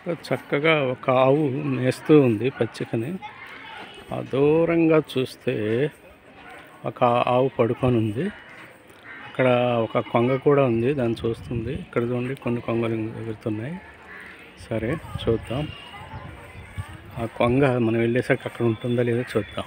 చక్కగా ఒక ఆవు మేస్తూ ఉంది పచ్చికని ఆ దూరంగా చూస్తే ఒక ఆవు పడుకొని ఉంది అక్కడ ఒక కొంగ కూడా ఉంది దాన్ని చూస్తుంది ఇక్కడ చూడండి కొన్ని కొంగలు ఎగురుతున్నాయి సరే చూద్దాం ఆ కొంగ మనం వెళ్ళేసరికి అక్కడ ఉంటుందా లేదో చూద్దాం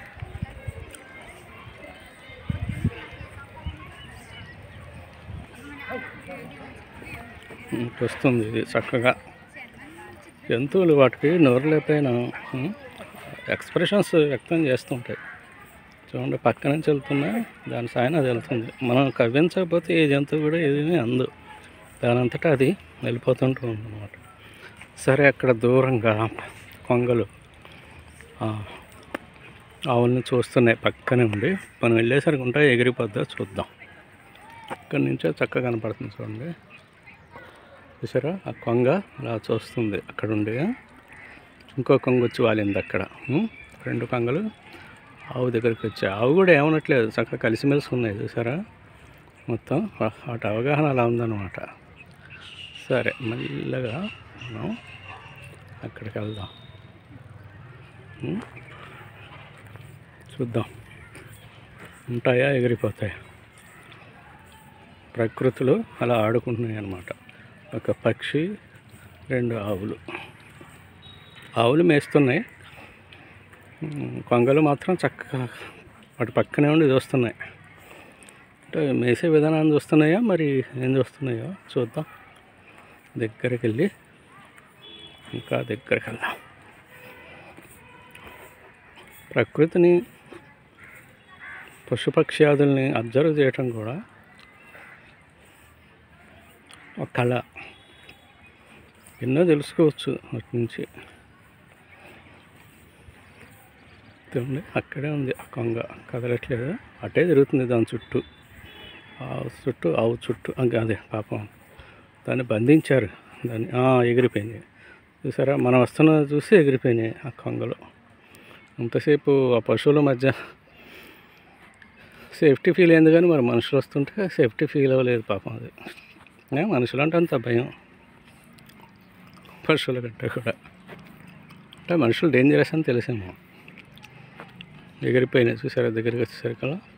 ఇంక వస్తుంది ఇది చక్కగా జంతువులు వాటికి నోరు లేకపోయినా ఎక్స్ప్రెషన్స్ వ్యక్తం చేస్తుంటాయి చూడండి పక్క నుంచి వెళ్తున్నా దాని సాయన అది వెళ్తుంది మనం కవ్వించకపోతే ఏ జంతువు కూడా ఏమీ అందు దానంతటా అది వెళ్ళిపోతుంటూ అనమాట సరే అక్కడ దూరంగా కొంగలు ఆ, ఆవుల్ని చూస్తున్నాయి పక్కనే ఉండి మనం వెళ్ళేసరికి ఉంటాయి ఎగిరిపోద్దా చూద్దాం అక్కడి నుంచే చక్కగా కనపడుతుంది చూడండి చూసారా ఆ కొంగ అలా చూస్తుంది అక్కడ ఉండి ఇంకో కొంగ వచ్చి వాలింది అక్కడ ఉం? రెండు కొంగలు ఆవు దగ్గరికి వచ్చాయి ఆవు కూడా ఏమనట్లేదు చక్కగా కలిసిమెలిసి ఉన్నాయి చూసారా మొత్తం వా- వాటి అవగాహన అలా ఉందన్నమాట సరే మెల్లగా మనం అక్కడికి వెళ్దాం ఉం? చూద్దాం ఉంటాయా ఎగిరిపోతాయా ప్రకృతిలో అలా ఆడుకుంటున్నాయి అన్నమాట ఒక పక్షి రెండు ఆవులు ఆవులు మేస్తున్నాయి ఉమ్, కొంగలు మాత్రం చక్కగా వాటి పక్కనే ఉండి చూస్తున్నాయి అంటే మేసే విధానాన్ని చూస్తున్నాయా మరి ఏం చూస్తున్నాయో చూద్దాం దగ్గరికి వెళ్ళి ఇంకా దగ్గరికి వెళ్దాం ప్రకృతిని పశుపక్ష్యాదుల్ని అబ్జర్వ్ చేయటం కూడా ఒక కళ ఎన్నో తెలుసుకోవచ్చు వాటి నుంచి చూడండి అక్కడే ఉంది ఆ కొంగ కదలట్లేదు అటే తిరుగుతుంది దాని చుట్టూ ఆవు చుట్టూ ఆవు చుట్టూ ఇంకా అదే పాపం దాన్ని బంధించారు దాన్ని ఆ, ఎగిరిపోయింది చూసారా మనం వస్తున్నది చూసి ఎగిరిపోయినాయి ఆ కొంగలు అంతసేపు ఆ పశువుల మధ్య సేఫ్టీ ఫీల్ అయింది కానీ మరి మనుషులు వస్తుంటే సేఫ్టీ ఫీల్ అవ్వలేదు పాపం అది ఏ, మనుషులు అంటే అంత భయం పశువుల కంటే కూడా అంటే మనుషులు డేంజరస్ అని తెలిసేమో ఎగిరిపోయినాయి చూసారా దగ్గరికి వచ్చేసరికల్లా